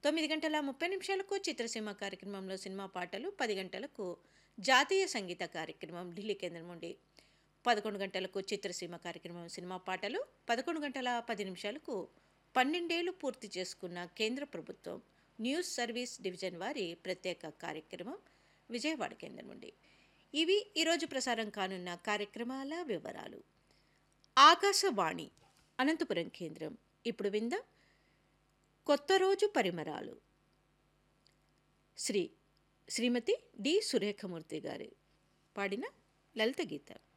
తొమ్మిది గంటల ముప్పై నిమిషాలకు చిత్రసీమ కార్యక్రమంలో సినిమా పాటలు పది గంటలకు జాతీయ సంగీత కార్యక్రమం ఢిల్లీ కేంద్రం నుండి పదకొండు గంటలకు చిత్రసీమ కార్యక్రమం సినిమా పాటలు పదకొండు గంటల పది నిమిషాలకు పన్నెండేళ్లు పూర్తి చేసుకున్న కేంద్ర ప్రభుత్వం న్యూస్ సర్వీస్ డివిజన్ వారి ప్రత్యేక కార్యక్రమం విజయవాడ కేంద్రం నుండి ఇవి ఈరోజు ప్రసారం కానున్న కార్యక్రమాల వివరాలు ఆకాశవాణి అనంతపురం కేంద్రం ఇప్పుడు విందాం కొత్త రోజు పరిమరాలు శ్రీ శ్రీమతి డి సురేఖమూర్తి గారు పాడిన లలిత గీత